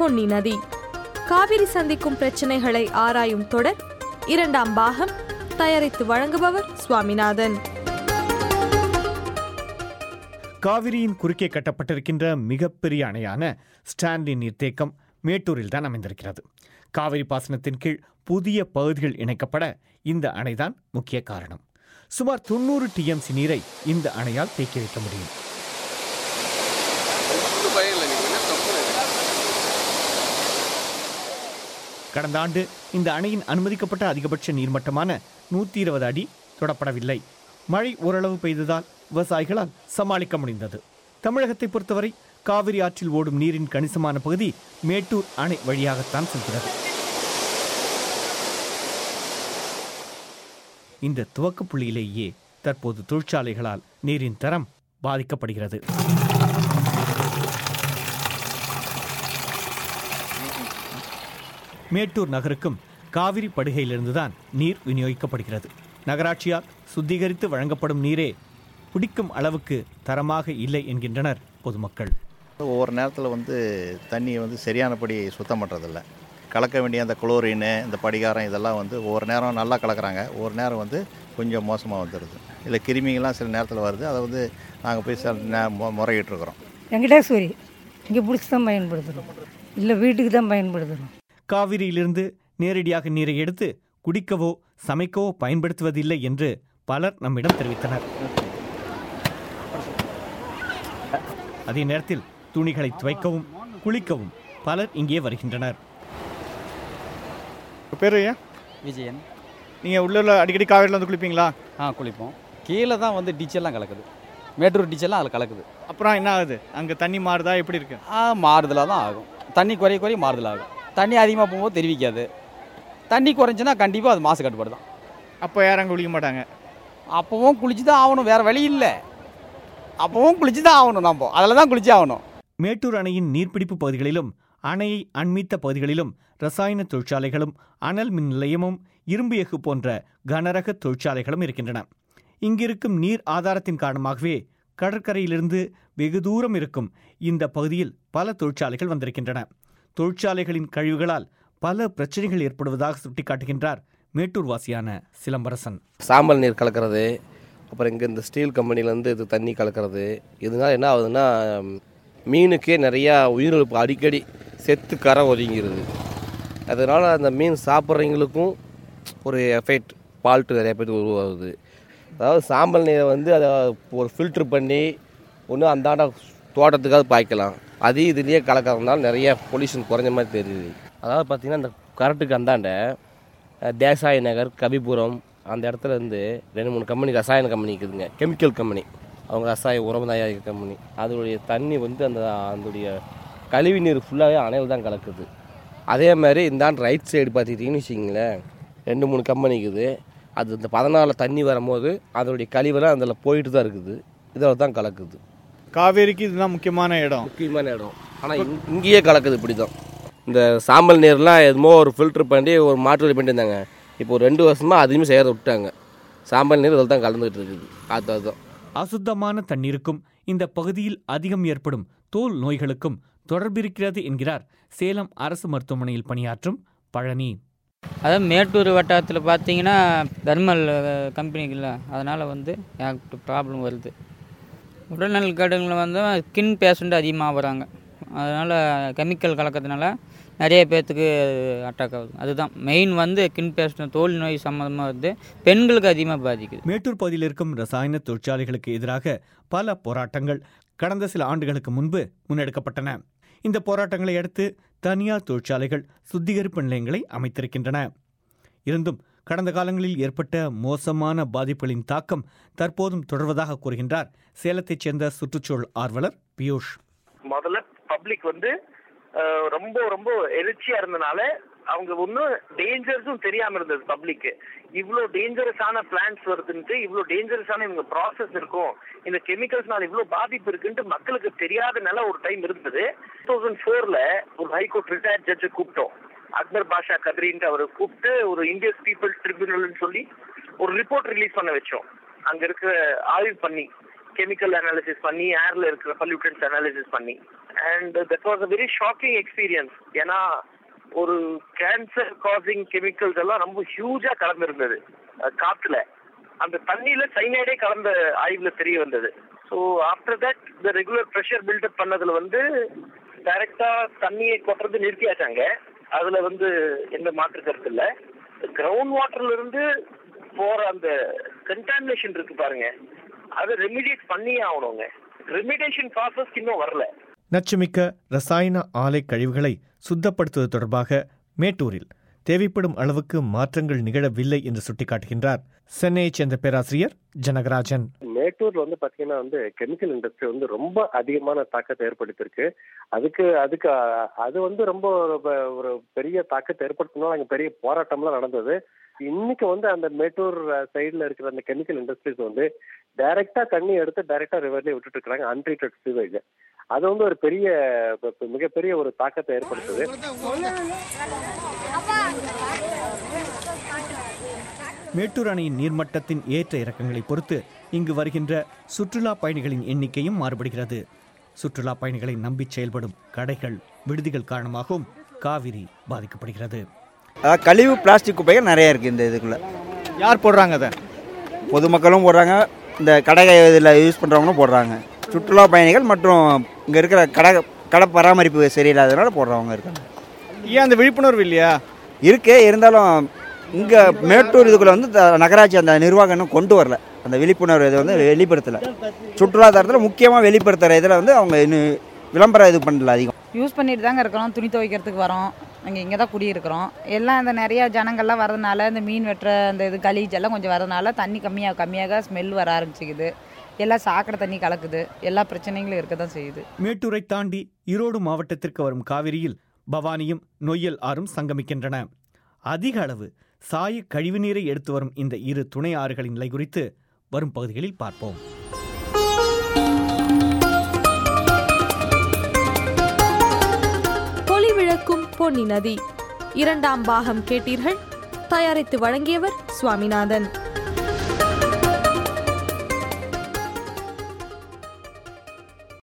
பொன்னி நதி காவிரி சந்திக்கும் பிரச்சனைகளை ஆராயும் தொடர் இரண்டாம் பாகம் தயாரித்து வழங்குபவர் சுவாமிநாதன் காவிரியின் குறுக்கே கட்டப்பட்டிருக்கின்ற மிகப்பெரிய அணையான ஸ்டான்லி நீர்த்தேக்கம் மேட்டூரில் தான் அமைந்திருக்கிறது காவிரி பாசனத்தின் கீழ் புதிய பகுதிகள் இணைக்கப்பட இந்த அணைதான் முக்கிய காரணம் சுமார் தொண்ணூறு டிஎம்சி நீரை இந்த அணையால் தேக்கி வைக்க முடியும் கடந்த ஆண்டு இந்த அணையின் அனுமதிக்கப்பட்ட அதிகபட்ச நீர்மட்டமான நூற்றி இருபது அடி தொடப்படவில்லை மழை ஓரளவு பெய்ததால் விவசாயிகளால் சமாளிக்க முடிந்தது தமிழகத்தை பொறுத்தவரை காவிரி ஆற்றில் ஓடும் நீரின் கணிசமான பகுதி மேட்டூர் அணை வழியாகத்தான் செல்கிறது இந்த துவக்க புள்ளியிலேயே தற்போது தொழிற்சாலைகளால் நீரின் தரம் பாதிக்கப்படுகிறது மேட்டூர் நகருக்கும் காவிரி படுகையிலிருந்துதான் நீர் விநியோகிக்கப்படுகிறது நகராட்சியால் சுத்திகரித்து வழங்கப்படும் நீரே குடிக்கும் அளவுக்கு தரமாக இல்லை என்கின்றனர் பொதுமக்கள் ஒவ்வொரு நேரத்தில் வந்து தண்ணியை வந்து சரியானபடி சுத்தம் பண்ணுறதில்ல கலக்க வேண்டிய அந்த குளோரின் இந்த படிகாரம் இதெல்லாம் வந்து ஒவ்வொரு நேரம் நல்லா கலக்கிறாங்க ஒவ்வொரு நேரம் வந்து கொஞ்சம் மோசமாக வந்துடுது இல்லை கிருமிகள்லாம் சில நேரத்தில் வருது அதை வந்து நாங்கள் போய் சில நே மு- முறையிட்டிருக்கிறோம் வெங்கடேஸ்வரி இங்கே பிடிச்சி தான் பயன்படுத்துகிறோம் இல்லை வீட்டுக்கு தான் பயன்படுத்துகிறோம் காவிரியிலிருந்து நேரடியாக நீரை எடுத்து குடிக்கவோ சமைக்கவோ பயன்படுத்துவதில்லை என்று பலர் நம்மிடம் தெரிவித்தனர் அதே நேரத்தில் துணிகளை துவைக்கவும் குளிக்கவும் பலர் இங்கே வருகின்றனர் பேர் ஐயா விஜயன் நீங்கள் உள்ள அடிக்கடி காவேரியில் வந்து குளிப்பீங்களா ஆ குளிப்போம் கீழே தான் வந்து டிச்செல்லாம் கலக்குது மேட்டூர் டிச்செல்லாம் அதில் கலக்குது அப்புறம் என்ன ஆகுது அங்கே தண்ணி மாறுதா எப்படி இருக்கு ஆ மாறுதலாக தான் ஆகும் தண்ணி குறைய குறைய மாறுதல் ஆகும் தண்ணி அதிகமாக போகும்போது தெரிவிக்காது தண்ணி குறைஞ்சுன்னா கண்டிப்பாக அது மாசு கட்டுப்பாடு தான் அப்போ யாரும் அங்கே குளிக்க மாட்டாங்க அப்போவும் குளிச்சு தான் ஆகணும் வேறு வழி இல்லை அப்போவும் குளிச்சு தான் ஆகணும் நம்ம அதில் தான் குளிச்சு ஆகணும் மேட்டூர் அணையின் நீர்பிடிப்பு பகுதிகளிலும் அணையை அண்மித்த பகுதிகளிலும் ரசாயன தொழிற்சாலைகளும் அனல் மின் நிலையமும் இரும்பு எஃகு போன்ற கனரக தொழிற்சாலைகளும் இருக்கின்றன இங்கிருக்கும் நீர் ஆதாரத்தின் காரணமாகவே கடற்கரையிலிருந்து வெகு தூரம் இருக்கும் இந்த பகுதியில் பல தொழிற்சாலைகள் வந்திருக்கின்றன தொழிற்சாலைகளின் கழிவுகளால் பல பிரச்சனைகள் ஏற்படுவதாக சுட்டிக்காட்டுகின்றார் மேட்டூர் வாசியான சிலம்பரசன் சாம்பல் நீர் கலக்கிறது அப்புறம் இங்கே இந்த ஸ்டீல் கம்பெனிலேருந்து இது தண்ணி கலக்கிறது இதனால என்ன ஆகுதுன்னா ம், மீனுக்கே நிறையா உயிரிழப்பு அடிக்கடி செத்து கரை ஒதுங்கிடுது அதனால் அந்த மீன் சாப்பிட்றவங்களுக்கும் ஒரு எஃபெக்ட் ஃபால்ட்டு நிறைய பேருக்கு உருவாகுது அதாவது சாம்பல் நீரை வந்து அதை ஒரு ஃபில்ட்ரு பண்ணி ஒன்று அந்தாண்ட தோட்டத்துக்காவது பாய்க்கலாம் அது இதுலேயே கலக்கிறதுனால நிறைய பொல்யூஷன் குறைஞ்ச மாதிரி தெரியுது அதாவது பார்த்திங்கன்னா இந்த கரெக்டுக்கு அந்தாண்ட அஹ், தேசாய் நகர் கபிபுரம் அந்த இடத்துல இருந்து ரெண்டு மூணு கம்பெனி ரசாயன கம்பெனி இருக்குதுங்க கெமிக்கல் கம்பெனி அவங்க ரசாய உரம் தயாரிக்கிற கம்பெனி அதோடைய தண்ணி வந்து அந்த அதோடைய கழிவு நீர் ஃபுல்லாகவே அணையில் தான் கலக்குது அதே மாதிரி இந்தாண்டு ரைட் சைடு பார்த்துக்கிட்டிங்கன்னு வச்சிங்களேன் ரெண்டு மூணு கம்பெனி இருக்குது அது இந்த பதினாலில் தண்ணி வரும்போது அதோடைய கழிவெல்லாம் அதில் போயிட்டு தான் இருக்குது இதில் தான் கலக்குது காவேரிக்கு இதுதான் முக்கியமான இடம் முக்கியமான இடம் ஆனால் இங்கேயே கலக்குது இப்படி தான் இந்த சாம்பல் நீர்லாம் எதுமோ ஒரு ஃபில்டர் பண்ணி ஒரு மாற்று வழி பண்ணிட்டு இருந்தாங்க இப்போ ஒரு ரெண்டு வருஷமாக அதையுமே செய்யறத விட்டாங்க சாம்பல் நீர் இதில் தான் கலந்துகிட்டு இருக்குது அது அதுதான் அசுத்தமான தண்ணீருக்கும் இந்த பகுதியில் அதிகம் ஏற்படும் தோல் நோய்களுக்கும் தொடர்பிருக்கிறது என்கிறார் சேலம் அரசு மருத்துவமனையில் பணியாற்றும் பழனி அதாவது மேட்டூர் வட்டாரத்தில் பார்த்தீங்கன்னா தர்மல் கம்பெனிகள் அதனால் வந்து ஏகப்பட்ட ப்ராப்ளம் வருது உடல்நல கேடுகள் வந்து ஸ்கின் பேஷண்ட் அதிகமாக வராங்க அதனால் கெமிக்கல் கலக்கிறதுனால நிறைய பேர்த்துக்கு அட்டாக் ஆகுது அதுதான் மெயின் வந்து ஸ்கின் பேஷண்ட் தோல் நோய் சம்மந்தமாக வருது பெண்களுக்கு அதிகமாக பாதிக்குது மேட்டூர் பகுதியில் இருக்கும் ரசாயன தொழிற்சாலைகளுக்கு எதிராக பல போராட்டங்கள் கடந்த சில ஆண்டுகளுக்கு முன்பு முன்னெடுக்கப்பட்டன இந்த போராட்டங்களை அடுத்து தனியார் தொழிற்சாலைகள் சுத்திகரிப்பு நிலையங்களை அமைத்திருக்கின்றன இருந்தும் கடந்த காலங்களில் ஏற்பட்ட மோசமான பாதிப்புகளின் தாக்கம் தற்போதும் தொடர்வதாக கூறுகின்றார் சேலத்தைச் சேர்ந்த சுற்றுச்சூழல் ஆர்வலர் பியூஷ் முதல்ல பப்ளிக் வந்து அஹ், ரொம்ப ரொம்ப எழுச்சியா இருந்தனால அவங்க ஒன்றும் டேஞ்சர்ஸும் தெரியாம இருந்தது பப்ளிக்கு இவ்வளோ டேஞ்சரஸான பிளான்ஸ் வருதுன்ட்டு இவ்வளோ டேஞ்சரஸான இவங்க ப்ராசஸ் இருக்கும் இந்த கெமிக்கல்ஸ்னால இவ்வளோ பாதிப்பு இருக்குன்ட்டு மக்களுக்கு தெரியாத நிலை ஒரு டைம் இருந்தது டூ தௌசண்ட் ஃபோர்ல ஒரு ஹைகோர்ட் ரிட்டையர்ட் ஜட்ஜை கூப்பிட்டோம் அக்பர் பாஷா கத்ரின்ட்டு அவரை கூப்பிட்டு ஒரு இந்தியஸ் பீப்புள் ட்ரிபியூனல்னு சொல்லி ஒரு ரிப்போர்ட் ரிலீஸ் பண்ண வச்சோம் அங்க இருக்கிற ஆய்வு பண்ணி கெமிக்கல் அனாலிசிஸ் பண்ணி ஏர்ல இருக்கிற பல்யூட்டன்ஸ் அனாலிசிஸ் பண்ணி and that was a very shocking experience ஏன்னா ஒரு கேன்சர் காசிங் கெமிக்கல்ஸ் எல்லாம் ரொம்ப ஹியூஜா கலந்துருந்தது அஹ் காத்துல அந்த தண்ணியில சைனைடே கலந்த ஆய்வுல தெரிய வந்தது ஸோ ஆஃப்டர் தட் இந்த ரெகுலர் ப்ரெஷர் பில்டப் பண்ணதுல வந்து டைரக்டா தண்ணியை கொட்டுறது நிறுத்தியாச்சாங்க அதுல வந்து எந்த மாற்று கருத்து இல்ல கிரவுண்ட் வாட்டர்ல இருந்து போற அந்த கண்டாமினேஷன் இருக்கு பாருங்க அதை ரெமிடியேட் பண்ணியே ஆகணுங்க ரெமிடேஷன் ப்ராசஸ் இன்னும் வரல நச்சுமிக்க ரசாயன ஆலை கழிவுகளை சுத்தப்படுத்துவது தொடர்பாக மேட்டூரில் தேவைப்படும் அளவுக்கு மாற்றங்கள் நிகழவில்லை என்று சுட்டிக்காட்டுகின்றார் சென்னையைச் சேர்ந்த பேராசிரியர் ஜனகராஜன் மேட்டூர்ல வந்து பாத்தீங்கன்னா வந்து கெமிக்கல் இண்டஸ்ட்ரி வந்து ரொம்ப அதிகமான தாக்கத்தை ஏற்படுத்தியிருக்கு அதுக்கு அதுக்கு அ- அது வந்து ரொம்ப ஒரு ப- ஒரு பெரிய தாக்கத்தை ஏற்படுத்தினாலும் அங்க பெரிய போராட்டம்லாம் நடந்தது இன்னைக்கு வந்து அந்த மேட்டூர் சைடுல இருக்கிற அந்த கெமிக்கல் இண்டஸ்ட்ரீஸ் வந்து டைரக்டா தண்ணி எடுத்து டைரக்டா ரிவர்லயே விட்டுட்டு இருக்காங்க அன்ட்ரீட்டட் சீவேஜ் அது வந்து ஒரு பெரிய ப- ப- மிகப்பெரிய ஒரு தாக்கத்தை ஏற்படுத்துது மேட்டூர் அணையின் நீர்மட்டத்தின் ஏற்ற இறக்கங்களை பொறுத்து இங்கு வருகின்ற சுற்றுலா பயணிகளின் எண்ணிக்கையும் மாறுபடுகிறது சுற்றுலா பயணிகளை நம்பி செயல்படும் கடைகள் விடுதிகள் காரணமாகவும் காவிரி பாதிக்கப்படுகிறது அதாவது கழிவு பிளாஸ்டிக் குப்பைகள் நிறைய இருக்குது இந்த இதுக்குள்ளே யார் போடுறாங்க அதை பொதுமக்களும் போடுறாங்க இந்த கடை இதில் யூஸ் பண்ணுறவங்களும் போடுறாங்க சுற்றுலா பயணிகள் மற்றும் இங்கே இருக்கிற கடை கடை பராமரிப்பு சரியில்லாததுனால போடுறவங்க இருக்காங்க ஏன் அந்த விழிப்புணர்வு இல்லையா இருக்கு இருந்தாலும் இங்கே மேட்டூர் இதுக்குள்ளே வந்து த- நகராட்சி அந்த நிர்வாகம் இன்னும் கொண்டு வரல அந்த விழிப்புணர்வு இதை வந்து வெளிப்படுத்தலை சுற்றுலாத்தரத்தில் முக்கியமாக வெளிப்படுத்துகிற இதில் வந்து அவங்க இன்னும் விளம்பரம் இது பண்ணல அதிகம் யூஸ் பண்ணிட்டு தாங்க இருக்கிறோம் துணி துவைக்கிறதுக்கு வரோம் நாங்கள் இங்கே தான் குடியிருக்கிறோம் எல்லாம் இந்த நிறையா ஜனங்கள்லாம் வரதுனால இந்த மீன் வெட்டுற அந்த இது கலீஜ் எல்லாம் கொஞ்சம் வரதுனால தண்ணி கம்மியாக கம்மியாக ஸ்மெல் வர ஆரம்பிச்சிக்குது எல்லாம் சாக்கடை தண்ணி கலக்குது எல்லா பிரச்சனைகளும் இருக்க தான் செய்யுது மேட்டூரை தாண்டி ஈரோடு மாவட்டத்திற்கு வரும் காவிரியில் பவானியும் நொய்யல் ஆறும் சங்கமிக்கின்றன அதிக அளவு சாய கழிவுநீரை எடுத்து வரும் இந்த இரு துணை ஆறுகளின் நிலை குறித்து வரும் பகுதிகளில் பார்ப்போம் பொலிவிழக்கும் பொன்னி நதி இரண்டாம் பாகம் கேட்டீர்கள் தயாரித்து வழங்கியவர் சுவாமிநாதன்